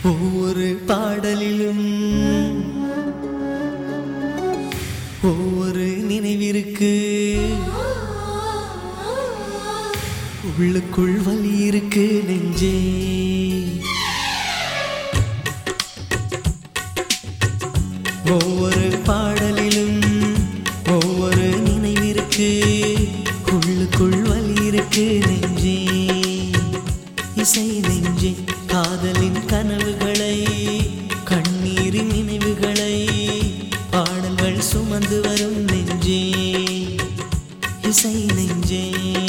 ஒவ்வொரு பாடலிலும் ஒவ்வொரு நினைவிருக்கு உள்ளுக்குள் வலி இருக்கு நெஞ்சே ஒவ்வொரு பாடலிலும் ஒவ்வொரு நினைவிருக்கு உள்ளுக்குள் வலி இருக்கு நெஞ்சே இசை நெஞ்சே காதலின் கனவுகளை கண்ணீரின் நினைவுகளை பாடல்கள் சுமந்து வரும் நெஞ்சே இசை நெஞ்சே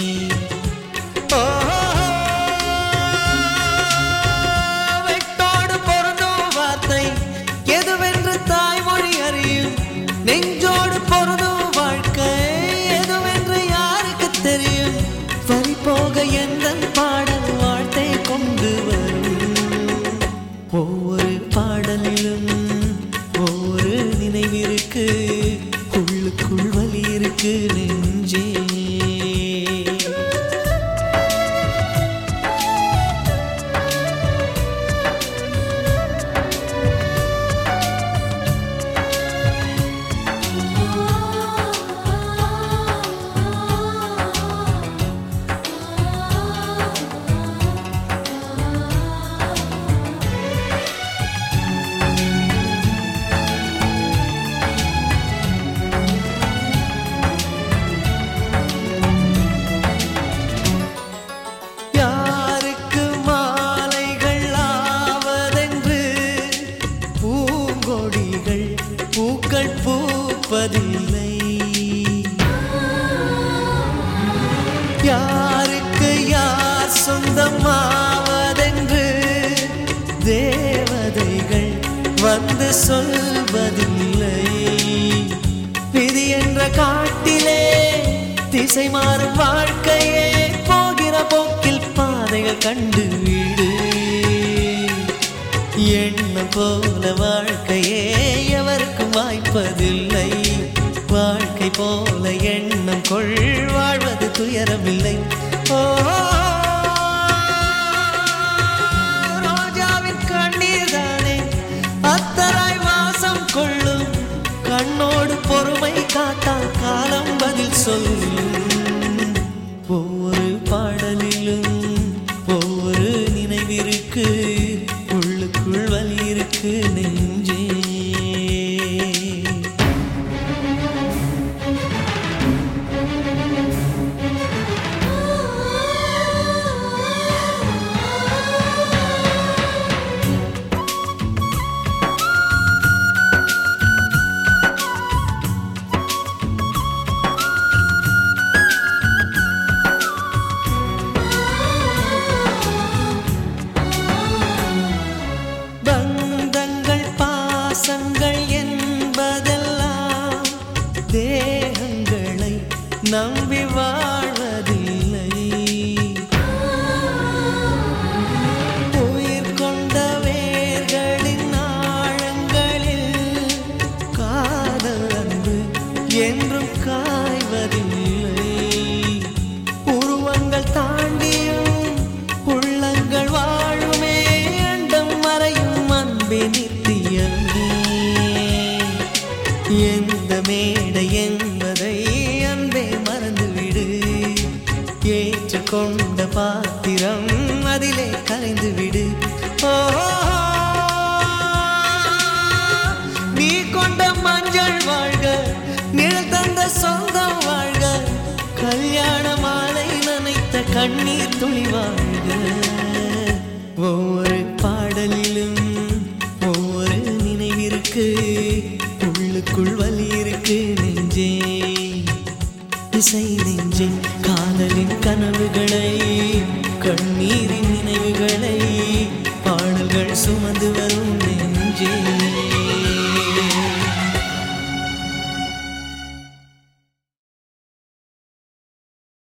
வெட்டோடு பொருந்தும் வார்த்தை எதுவென்று தாய்மொழி அறியும் நெஞ்சோடு பொருந்தும் வாழ்க்கை எதுவென்று யாருக்கு தெரியும் வரி போக எந்த பாடல் வாழ்த்தை கொண்டு வரும் ஒவ்வொரு பாடலிலும் ஒவ்வொரு நினைவிருக்கு உள்ளுக்குள் வலி இருக்கு நெஞ்சே யாருக்கு மாலைகள் ஆவதென்று பூங்கொடிகள் பூக்கள் பூப்பதில்லை யாருக்கு யார் சொந்தமாவதென்று தேவதைகள் வந்து சொல்வதில்லை விதி என்ற காட்டிலே திசை மாறும் வாழ்க்கையே போகிற போக்கில் பாதைகள் கண்டு விடு எண்ணம் போல வாழ்க்கையே எவருக்கும் வாய்ப்பதில்லை வாழ்க்கை போல எண்ணம் கொள் வாழ்வது துயரமில்லை ஓ ரோஜாவின் கண்ணீர் தானே அத்தராய் வாசம் கொள்ளும் கண்ணோடு பொறுமை காத்தால் காலம் பதில் சொல்லும் ஒவ்வொரு பாடலிலும் ஒவ்வொரு நினைவிருக்கு உள்ளுக்குள் வலி இருக்கு நெஞ்சே பந்தங்கள் பாசங்கள் என்பதெல்லாம் தேகங்களை நம்பி வாழ்வதில்லை உயிர் கொண்ட வேர்களின் ஆழங்களில் காதல் அன்பு என்றும் காய்வதில்லை உருவங்கள் தாண்டியும் உள்ளங்கள் வாழுமே அண்டம் மறையும் அன்பே நித்தியமே எந்த மேடை என்பதை அன்பே மறந்துவிடு ஏற்றுக்கொண்ட பாத்திரம் அதிலே கலைந்து விடு ஓ நீ கொண்ட மஞ்சள் வாழ்க நிழல் தந்த சொந்தம் வாழ்க கல்யாண மாலை நனைத்த கண்ணீர் துளி வாழ்க